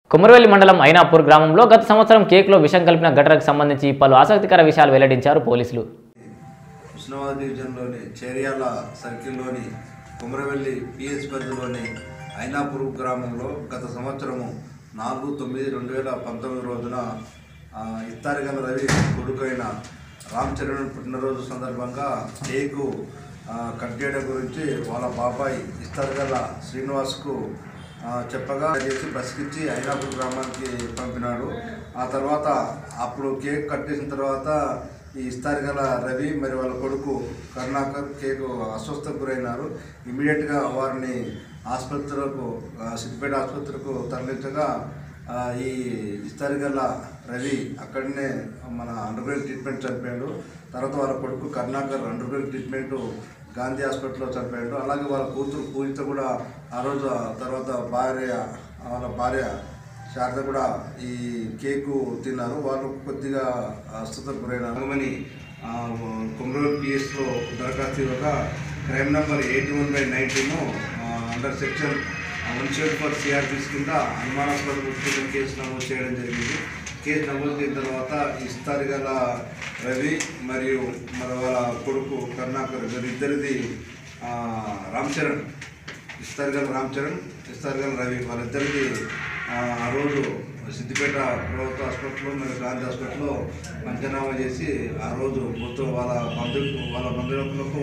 కుమరవెల్లి మండలం ఐనాపూర్ గ్రామంలో గత సంవత్సరం కేక్లో విషం కలిపిన ఘటనకు సంబంధించి పలు ఆసక్తికర విషయాలు వెల్లడించారు పోలీసులు ఉస్నాబాద్ డివిజన్లోని చేరియాల సర్కిల్లోని కుమరవెల్లి పిహెచ్ పరిధిలోని ఐనాపూర్ గ్రామంలో గత సంవత్సరము నాలుగు తొమ్మిది రెండు వేల పంతొమ్మిది రోజున ఆ, ఇత్తారిగల రవి కొడుకైన రామ్ చరణ్ పుట్టినరోజు సందర్భంగా కేకు ఆ, కట్ చేయడం గురించి వాళ్ళ బాబాయ్ ఇస్తారిగల శ్రీనివాస్కు ఆ, చెప్పగా చేసి బస్కిచ్చి ఐనాపూర్ గ్రామానికి పంపినాడు ఆ తర్వాత అప్పుడు కేక్ కట్ చేసిన తర్వాత ఈ ఇస్తారు గల రవి మరి వాళ్ళ కొడుకు కరుణాకర్ కేకు అస్వస్థకు గురైనారు ఇమీడియట్గా వారిని ఆసుపత్రులకు ఆ, సిద్దిపేట ఆసుపత్రికి తరలించగా ఆ, ఈ ఇస్తారు గల రవి అక్కడనే మన అండర్గ్రౌండ్ ట్రీట్మెంట్ చనిపోయాడు తర్వాత వాళ్ళ కొడుకు కరుణాకర్ అండర్గ్రౌండ్ ట్రీట్మెంట్ గాంధీ హాస్పిటల్లో చనిపోయాడు అలాగే వాళ్ళ కూతురు పూజిత కూడా ఆ రోజు ఆ తర్వాత భార్య వాళ్ళ భార్య శారద కూడా ఈ కేకు తిన్నారు వాళ్ళు కొద్దిగా అస్వస్థకు గురైనారు అని కుమ్రోల్ పిఎస్లో దరఖాస్తు ఇవ్వగా crime number eighty one by nineteen under section one seven four CrPC కింద అనుమానాస్పద మృతి కేసు నమోదు చేయడం జరిగింది కేసు నమోదు చేసిన తర్వాత ఇస్తారు గల రవి మరియు మరి వాళ్ళ కొడుకు కరుణాకర్ వీరిద్దరిది ఆ, రామ్ చరణ్ ఇస్తార్గల్ రామ్ చరణ్ ఇస్తార్గల్ రవి వాళ్ళిద్దరిది ఆ ఆ రోజు సిద్దిపేట ప్రభుత్వ హాస్పిటల్లో మరియు గాంధీ హాస్పిటల్లో పంచనామా చేసి ఆ రోజు మొత్తం వాళ్ళ బంధువులకు వాళ్ళ బంధువులకు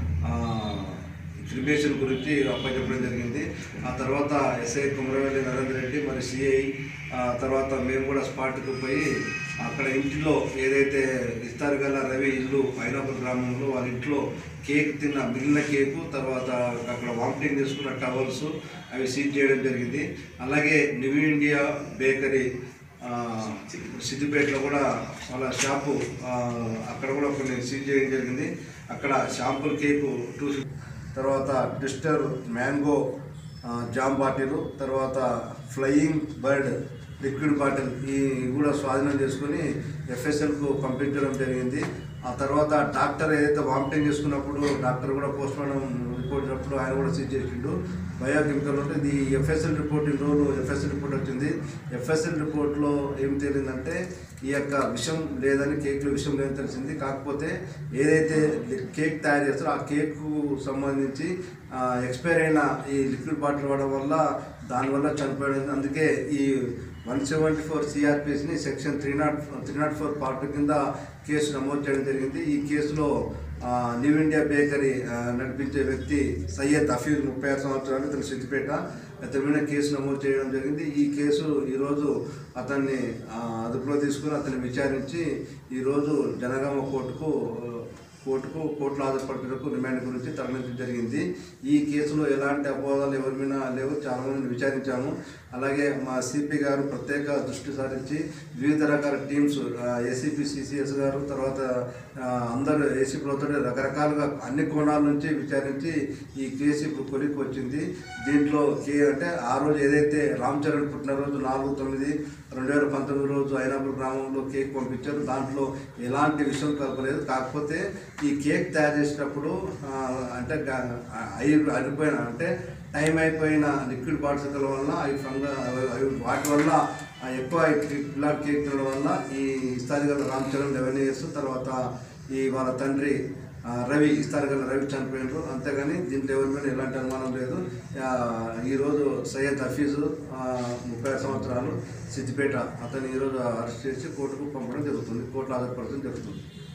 క్రిమినేషన్ గురించి అప్పచెప్పడం జరిగింది ఆ తర్వాత ఎస్ఐ కుమరవెల్లి నరేంద్ర రెడ్డి మరి సిఐ ఆ తర్వాత మేము కూడా స్పాట్కి పోయి అక్కడ ఇంటిలో ఏదైతే ఇస్తారు గల రవి ఇల్లు ఐనాపూర్ గ్రామంలో వాళ్ళ ఇంట్లో కేక్ తిన్న మిగిలిన కేకు తర్వాత అక్కడ వామిటింగ్ చేసుకున్న టవల్స్ అవి సీజ్ చేయడం జరిగింది అలాగే న్యూ ఇండియా బేకరీ ఆ, సిద్దిపేటలో కూడా వాళ్ళ షాపు ఆ, అక్కడ కూడా కొన్ని సీజ్ చేయడం జరిగింది అక్కడ షాంపుల్ కేకు టూ తర్వాత ట్విస్టర్ మ్యాంగో ఆ, జామ్ బాటిల్ తర్వాత ఫ్లయింగ్ బర్డ్ లిక్విడ్ బాటిల్ ఈ కూడా స్వాధీనం చేసుకొని ఎఫ్ఎస్ఎల్కు పంపించడం జరిగింది ఆ తర్వాత డాక్టర్ ఏదైతే వామిటింగ్ చేసుకున్నప్పుడు డాక్టర్ కూడా పోస్ట్ మార్టం రిపోర్ట్ ఇచ్చినప్పుడు ఆయన కూడా సీజ్ చేసిండు బయోకెమికల్ ఉంటే ఇది ఎఫ్ఎస్ఎల్ రిపోర్ట్ ఈ రోజు ఎఫ్ఎస్ఎల్ రిపోర్ట్ వచ్చింది ఎఫ్ఎస్ఎల్ రిపోర్ట్లో ఏం తేలిందంటే ఈ యొక్క విషం లేదని కేక్లో విషం లేదని తెలిసింది కాకపోతే ఏదైతే లి- కేక్ తయారు చేస్తారో ఆ కేక్కు సంబంధించి ఎక్స్పైర్ అయిన ఈ లిక్విడ్ బాటిల్ వాడడం వల్ల దానివల్ల చనిపోయింది అందుకే ఈ వన్ సెవెంటీ ఫోర్ సిఆర్పిఎస్ని section three not three not four part కింద కేసు నమోదు చేయడం జరిగింది ఈ కేసులో ఆ, న్యూ ఇండియా బేకరీ ఆ, నడిపించే వ్యక్తి సయ్యద్ హఫీజ్ ముప్పై ఆరు సంవత్సరాలు ఇతను సిద్దిపేట అతని మీద కేసు నమోదు చేయడం జరిగింది ఈ కేసు ఈరోజు అతన్ని ఆ, అదుపులో తీసుకుని అతన్ని విచారించి ఈరోజు జనగామ కోర్టుకు కోర్టుకు కోర్టులో హాజరుపరచడానికి రిమాండ్ గురించి తరలించడం జరిగింది ఈ కేసులో ఎలాంటి అపోహలు ఎవరి మీద లేవు చాలా మందిని విచారించాము అలాగే మా సిపి గారు ప్రత్యేక దృష్టి సారించి వివిధ రకాల టీమ్స్ ఏసీపీ సిసిఎస్ గారు తర్వాత ఆ, అందరు ఏసీపీలతో రకరకాలుగా అన్ని కోణాల నుంచి విచారించి ఈ కేసు ఇప్పుడు కొలికి వచ్చింది దీంట్లో కే అంటే ఆ రోజు ఏదైతే రామ్ చరణ్ పుట్టినరోజు నాలుగు తొమ్మిది రెండు వేల పంతొమ్మిది రోజు ఐనాపూర్ గ్రామంలో కేక్ పంపించారు దాంట్లో ఎలాంటి విషయం కలపలేదు కాకపోతే ఈ కేక్ తయారు చేసేటప్పుడు ఆ, అంటే గా- అయి అడిపోయిన అంటే టైం అయిపోయిన లిక్విడ్ పార్టికల్ వల్ల అవి ఫంగ అవి- అవి వాటి వల్ల ఆ ఎక్కువ పిల్లాడి కేక్ తినడం వల్ల ఈ ఇస్తారి గల రామ్ చరణ్ లెవెన్ ఇయర్స్ తర్వాత ఈ వాళ్ళ తండ్రి ఆ, రవి ఇస్తారు గల రవి చనిపోయినారు అంతేగాని దీంట్లో ఎవరి మీద ఎలాంటి అనుమానం లేదు ఆ, ఈరోజు సయ్యద్ హఫీజు ఆ, ముప్పై ఐదు సంవత్సరాలు సిద్దిపేట అతను ఈరోజు అరెస్ట్ చేసి కోర్టుకు పంపడం జరుగుతుంది కోర్టులో హాజరుపరచడం జరుగుతుంది